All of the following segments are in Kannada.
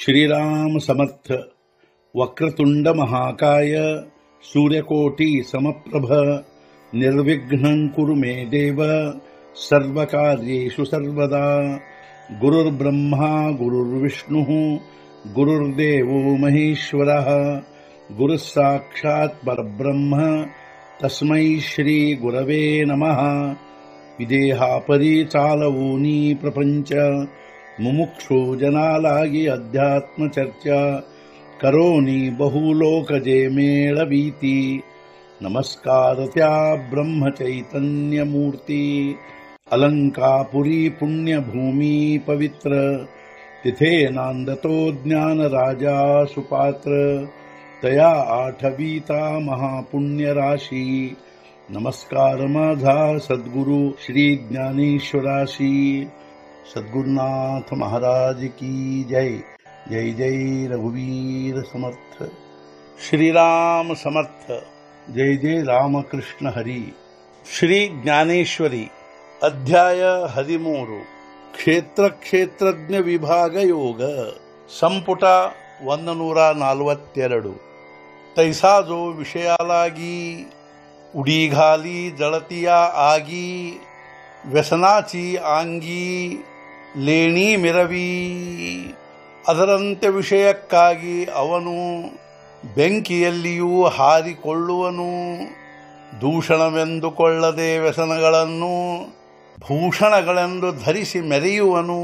श्रीराम समर्थ वक्रतुंड महाकाय सूर्यकोटि समप्रभ निर्विघ्नं कुरु मे देव सर्वकार्येषु सर्वदा गुरुर्ब्रह्मा गुरुर्विष्णुः गुरुर्देवो महेश्वरः गुरुः साक्षात् परब्रह्म तस्मै श्रीगुरवे नमः ವಿದೇಹಾಪರಿ ಚಾಲವೂನಿ ಪ್ರಪಂಚ ಮುಮುಕ್ಷು ಜನಾಲಾಗಿ ಅಧ್ಯಾತ್ಮ ಚರ್ಚಾ ಕರೋನಿ ಬಹುಲೋಕಜೆ ಮೇಳವೀತಿ ನಮಸ್ಕಾರತ್ಯಾ ಬ್ರಹ್ಮ ಚೈತನ್ಯ ಮೂರ್ತಿ ಅಲಂಕಾಪುರಿ ಪುಣ್ಯ ಭೂಮಿ ಪವಿತ್ರ तिथे नांदतो ज्ञान राजा सुपात्र तया आठवीता महापुण्य राशी नमस्कार माझा सद्गुरु श्री ज्ञानेश्वराशी सद्गुरुनाथ महाराज की जय जय जय रघुवीर समर्थ श्रीराम समर्थ जय जय ರಾಮಕೃಷ್ಣ ಹರಿ ಶ್ರೀ ಜ್ಞಾನೇಶ್ವರಿ ಅಧ್ಯಾಯ ಹದಿಮೂರು ಕ್ಷೇತ್ರ ಕ್ಷೇತ್ರಜ್ಞ ವಿಭಾಗ ಯೋಗ ಸಂಪುಟ ಒಂದು ನೂರ ನಲವತ್ತೆರಡು ತೈಸಾಜೋ ವಿಷಯಾಲಾಗಿ उडीघाली जळतिया आगी ವ್ಯಸನಾಚಿ ಆಂಗಿ ಲೇಣಿ ಮಿರವಿ ಅದರಂತೆ ವಿಷಯಕ್ಕಾಗಿ ಅವನು ಬೆಂಕಿಯಲ್ಲಿಯೂ ಹಾರಿಕೊಳ್ಳುವನು ದೂಷಣವೆಂದುಕೊಳ್ಳದೆ ವ್ಯಸನಗಳನ್ನು ಭೂಷಣಗಳೆಂದು ಧರಿಸಿ ಮೆರೆಯುವನು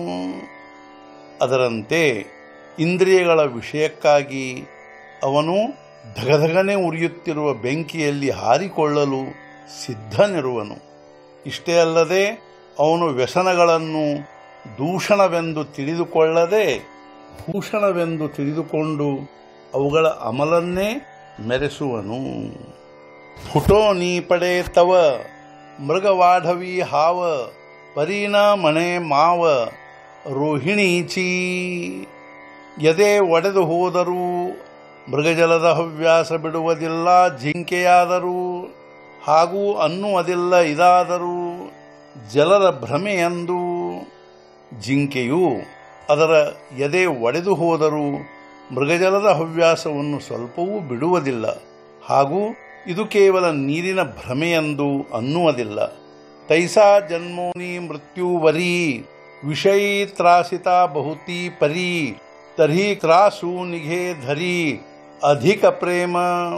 ಅದರಂತೆ ಇಂದ್ರಿಯಗಳ ವಿಷಯಕ್ಕಾಗಿ ಅವನು ಧಗಧಗನೆ ಉರಿಯುತ್ತಿರುವ ಬೆಂಕಿಯಲ್ಲಿ ಹಾರಿಕೊಳ್ಳಲು ಸಿದ್ಧನಿರುವನು ಇಷ್ಟೇ ಅಲ್ಲದೆ ಅವನು ವ್ಯಸನಗಳನ್ನು ದೂಷಣವೆಂದು ತಿಳಿದುಕೊಳ್ಳದೆ ಭೂಷಣವೆಂದು ತಿಳಿದುಕೊಂಡು ಅವುಗಳ ಅಮಲನ್ನೇ ಮೆರೆಸುವನು ಫುಟೋ ನೀ ಪಡೆ ತವ ಮೃಗವಾಢವಿ ಹಾವ ಪರೀನ ಮಣೆ ಮಾವ ರೋಹಿಣೀಚಿ ಎದೆ ಒಡೆದು ಹೋದರೂ ಮೃಗಜಲದ ಹವ್ಯಾಸ ಬಿಡುವುದಿಲ್ಲ ಜಿಂಕೆಯಾದರೂ ಹಾಗೂ ಅನ್ನುವುದಿಲ್ಲ ಇದಾದರೂ ಜಲದ ಭ್ರಮೆಯಂದು ಜಿಂಕೆಯು ಅದರ ಎದೆ ಒಡೆದು ಹೋದರೂ ಮೃಗಜಲದ ಹವ್ಯಾಸವನ್ನು ಸ್ವಲ್ಪವೂ ಬಿಡುವುದಿಲ್ಲ ಹಾಗೂ ಇದು ಕೇವಲ ನೀರಿನ ಭ್ರಮೆಯೆಂದು ಅನ್ನುವುದಿಲ್ಲ ತೈಸಾ ಜನ್ಮೋನಿ ಮೃತ್ಯುವರಿ ವಿಷಯ ತ್ರಾಸಿತ ಬಹುತಿ ಪರಿ ತರ್ಹಿ ತ್ರಾಸು ನಿಘೆ ಧರಿ ಅಧಿಕ ಪ್ರೇಮ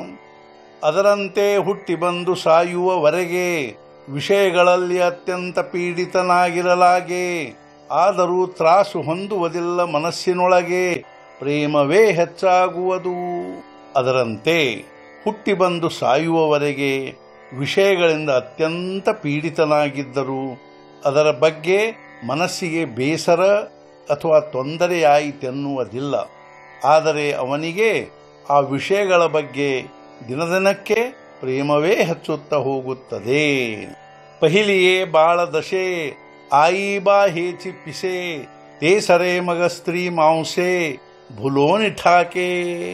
ಅದರಂತೆ ಹುಟ್ಟಿ ಬಂದು ಸಾಯುವವರೆಗೆ ವಿಷಯಗಳಲ್ಲಿ ಅತ್ಯಂತ ಪೀಡಿತನಾಗಿರಲಾಗೆ ಆದರೂ ತ್ರಾಸು ಹೊಂದುವುದಿಲ್ಲ ಮನಸ್ಸಿನೊಳಗೆ ಪ್ರೇಮವೇ ಹೆಚ್ಚಾಗುವುದು ಅದರಂತೆ ಹುಟ್ಟಿ ಬಂದು ಸಾಯುವವರೆಗೆ ವಿಷಯಗಳಿಂದ ಅತ್ಯಂತ ಪೀಡಿತನಾಗಿದ್ದರೂ ಅದರ ಬಗ್ಗೆ ಮನಸ್ಸಿಗೆ ಬೇಸರ ಅಥವಾ ತೊಂದರೆಯಾಯಿತೆನ್ನುವುದಿಲ್ಲ ಆದರೆ ಅವನಿಗೆ ಆ ವಿಷಯಗಳ ಬಗ್ಗೆ ದಿನದಿನಕ್ಕೆ ಪ್ರೇಮವೇ ಹೆಚ್ಚುತ್ತಾ ಹೋಗುತ್ತದೆ ಪಹಿಲಿಯೇ ಬಾಳ ದಶೆ ಆಯಿ ಬಾ ಹೇಚಿ ಪಿಸೆ ತೇಸರೆ ಮಗ ಸ್ತ್ರೀ ಮಾಂಸೆ ಭುಲೋನಿ ಠಾಕೆ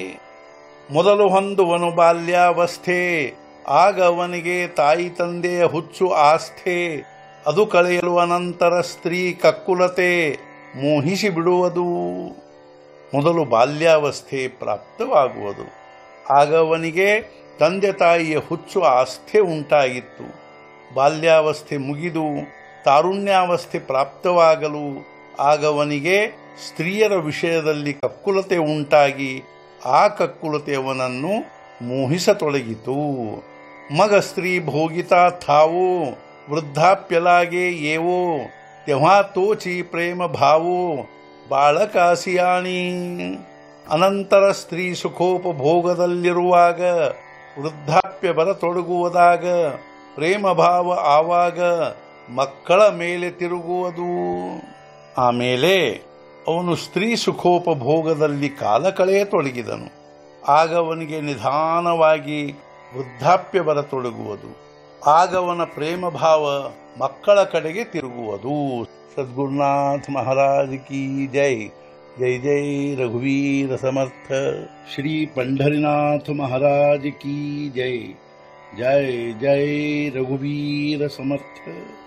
ಮೊದಲು ಹೊಂದುವನು ಬಾಲ್ಯಾವಸ್ಥೆ ಆಗ ಅವನಿಗೆ ತಾಯಿ ತಂದೆಯ ಹುಚ್ಚು ಆಸ್ಥೆ ಅದು ಕಳೆಯಲು ಅನಂತರ ಸ್ತ್ರೀ ಕಕ್ಕುಲತೆ ಮೋಹಿಸಿ ಬಿಡುವುದು ಮೊದಲು ಬಾಲ್ಯಾವಸ್ಥೆ ಪ್ರಾಪ್ತವಾಗುವುದು ಆಗ ಅವನಿಗೆ ತಂದೆ ತಾಯಿಯ ಹುಚ್ಚು ಆಸ್ಥೆ ಉಂಟಾಗಿತ್ತು ಬಾಲ್ಯಾವಸ್ಥೆ ಮುಗಿದು ತಾರುಣ್ಯಾವಸ್ಥೆ ಪ್ರಾಪ್ತವಾಗಲು ಆಗ ಅವನಿಗೆ ಸ್ತ್ರೀಯರ ವಿಷಯದಲ್ಲಿ ಕಕ್ಕುಲತೆ ಉಂಟಾಗಿ ಆ ಕಕ್ಕುಲತೆ ಅವನನ್ನು ಮೋಹಿಸತೊಡಗಿತು ಮಗ ಸ್ತ್ರೀ ಭೋಗಿತಾ ಥಾವೋ ವೃದ್ಧಾಪ್ಯಲಾಗೆ ಏವೋ ತೆವಾ ತೋಚಿ ಪ್ರೇಮ ಭಾವೋ ಬಾಳಕಾಸಿಯಾಣಿ ಅನಂತರ ಸ್ತ್ರೀ ಸುಖೋಪಭೋಗದಲ್ಲಿರುವಾಗ ವೃದ್ಧಾಪ್ಯ ಬರತೊಡಗುವುದಾಗ ಪ್ರೇಮ ಭಾವ ಆವಾಗ ಮಕ್ಕಳ ಮೇಲೆ ತಿರುಗುವುದು ಆಮೇಲೆ ಅವನು ಸ್ತ್ರೀ ಸುಖೋಪಭೋಗದಲ್ಲಿ ಕಾಲ ಕಳೆಯತೊಡಗಿದನು ಆಗ ಅವನಿಗೆ ನಿಧಾನವಾಗಿ ವೃದ್ಧಾಪ್ಯ ಬರತೊಡಗುವುದು ಆಗ ಅವನ ಪ್ರೇಮ ಭಾವ ಮಕ್ಕಳ ಕಡೆಗೆ ತಿರುಗುವುದು ಸದ್ಗುರುನಾಥ ಮಹಾರಾಜ್ ಕಿ ಜೈ ಜೈ ಜೈ ರಘುವೀರ ಸಮರ್ಥ ಶ್ರೀ ಪಂಢರಿನಾಥ ಮಹಾರಾಜ್ ಕಿ ಜೈ ಜೈ ಜೈ ರಘುವೀರ ಸಮರ್ಥ